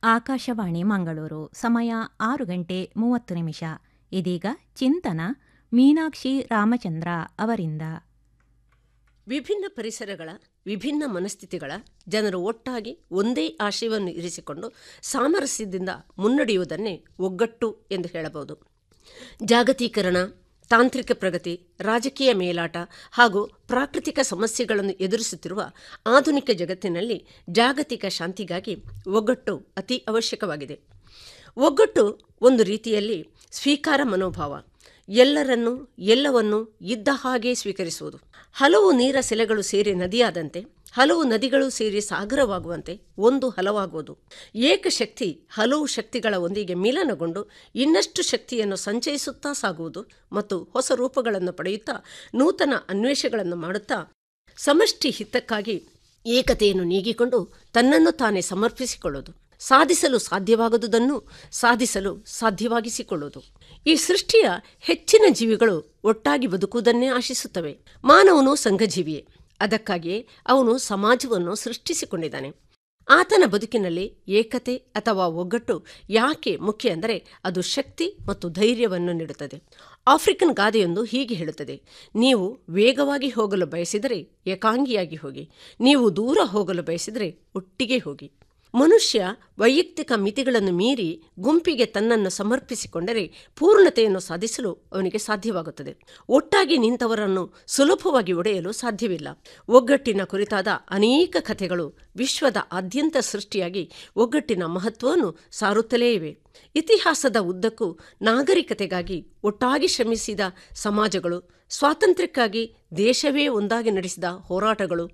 ಆಕಾಶವಾಣಿ ಮಂಗಳೂರು ಸಮಯ ಆರು ಗಂಟೆ ಮೂವತ್ತು ನಿಮಿಷ ಇದೀಗ ಚಿಂತನ ಮೀನಾಕ್ಷಿ ರಾಮಚಂದ್ರ ಅವರಿಂದ ವಿಭಿನ್ನ ಪರಿಸರಗಳ ವಿಭಿನ್ನ ಮನಸ್ಥಿತಿಗಳ ಜನರು ಒಟ್ಟಾಗಿ ಒಂದೇ ಆಶಯವನ್ನು ಇರಿಸಿಕೊಂಡು ಸಾಮರಸ್ಯದಿಂದ ಮುನ್ನಡೆಯುವುದನ್ನೇ ಒಗ್ಗಟ್ಟು ಎಂದು ಹೇಳಬಹುದು ಜಾಗತೀಕರಣ ತಾಂತ್ರಿಕ ಪ್ರಗತಿ ರಾಜಕೀಯ ಮೇಲಾಟ ಹಾಗೂ ಪ್ರಾಕೃತಿಕ ಸಮಸ್ಯೆಗಳನ್ನು ಎದುರಿಸುತ್ತಿರುವ ಆಧುನಿಕ ಜಗತ್ತಿನಲ್ಲಿ ಜಾಗತಿಕ ಶಾಂತಿಗಾಗಿ ಒಗ್ಗಟ್ಟು ಅತಿ ಅವಶ್ಯಕವಾಗಿದೆ ಒಗ್ಗಟ್ಟು ಒಂದು ರೀತಿಯಲ್ಲಿ ಸ್ವೀಕಾರ ಮನೋಭಾವ ಎಲ್ಲರನ್ನೂ ಎಲ್ಲವನ್ನೂ ಇದ್ದ ಹಾಗೆ ಸ್ವೀಕರಿಸುವುದು ಹಲವು ನೀರ ಸೆಲೆಗಳು ಸೇರಿ ನದಿಯಾದಂತೆ ಹಲವು ನದಿಗಳು ಸೇರಿ ಸಾಗರವಾಗುವಂತೆ ಒಂದು ಹಲವಾಗುವುದು ಏಕಶಕ್ತಿ ಹಲವು ಶಕ್ತಿಗಳ ಒಂದಿಗೆ ಮಿಲನಗೊಂಡು ಇನ್ನಷ್ಟು ಶಕ್ತಿಯನ್ನು ಸಂಚಯಿಸುತ್ತಾ ಸಾಗುವುದು ಮತ್ತು ಹೊಸ ರೂಪಗಳನ್ನು ಪಡೆಯುತ್ತಾ ನೂತನ ಅನ್ವೇಷಗಳನ್ನು ಮಾಡುತ್ತಾ ಸಮಷ್ಟಿ ಹಿತಕ್ಕಾಗಿ ಏಕತೆಯನ್ನು ನೀಗಿಕೊಂಡು ತನ್ನನ್ನು ತಾನೇ ಸಮರ್ಪಿಸಿಕೊಳ್ಳುವುದು ಸಾಧಿಸಲು ಸಾಧ್ಯವಾಗದುದನ್ನು ಸಾಧಿಸಲು ಸಾಧ್ಯವಾಗಿಸಿಕೊಳ್ಳುವುದು ಈ ಸೃಷ್ಟಿಯ ಹೆಚ್ಚಿನ ಜೀವಿಗಳು ಒಟ್ಟಾಗಿ ಬದುಕುವುದನ್ನೇ ಆಶಿಸುತ್ತವೆ ಮಾನವನು ಸಂಘಜೀವಿಯೇ ಅದಕ್ಕಾಗಿಯೇ ಅವನು ಸಮಾಜವನ್ನು ಸೃಷ್ಟಿಸಿಕೊಂಡಿದ್ದಾನೆ ಆತನ ಬದುಕಿನಲ್ಲಿ ಏಕತೆ ಅಥವಾ ಒಗ್ಗಟ್ಟು ಯಾಕೆ ಮುಖ್ಯ ಅಂದರೆ ಅದು ಶಕ್ತಿ ಮತ್ತು ಧೈರ್ಯವನ್ನು ನೀಡುತ್ತದೆ ಆಫ್ರಿಕನ್ ಗಾದೆಯೊಂದು ಹೀಗೆ ಹೇಳುತ್ತದೆ ನೀವು ವೇಗವಾಗಿ ಹೋಗಲು ಬಯಸಿದರೆ ಏಕಾಂಗಿಯಾಗಿ ಹೋಗಿ ನೀವು ದೂರ ಹೋಗಲು ಬಯಸಿದರೆ ಒಟ್ಟಿಗೆ ಹೋಗಿ ಮನುಷ್ಯ ವೈಯಕ್ತಿಕ ಮಿತಿಗಳನ್ನು ಮೀರಿ ಗುಂಪಿಗೆ ತನ್ನನ್ನು ಸಮರ್ಪಿಸಿಕೊಂಡರೆ ಪೂರ್ಣತೆಯನ್ನು ಸಾಧಿಸಲು ಅವನಿಗೆ ಸಾಧ್ಯವಾಗುತ್ತದೆ ಒಟ್ಟಾಗಿ ನಿಂತವರನ್ನು ಸುಲಭವಾಗಿ ಒಡೆಯಲು ಸಾಧ್ಯವಿಲ್ಲ ಒಗ್ಗಟ್ಟಿನ ಕುರಿತಾದ ಅನೇಕ ಕಥೆಗಳು ವಿಶ್ವದ ಆದ್ಯಂತ ಸೃಷ್ಟಿಯಾಗಿ ಒಗ್ಗಟ್ಟಿನ ಮಹತ್ವವನ್ನು ಸಾರುತ್ತಲೇ ಇವೆ ಇತಿಹಾಸದ ಉದ್ದಕ್ಕೂ ನಾಗರಿಕತೆಗಾಗಿ ಒಟ್ಟಾಗಿ ಶ್ರಮಿಸಿದ ಸಮಾಜಗಳು ಸ್ವಾತಂತ್ರ್ಯಕ್ಕಾಗಿ ದೇಶವೇ ಒಂದಾಗಿ ನಡೆಸಿದ ಹೋರಾಟಗಳು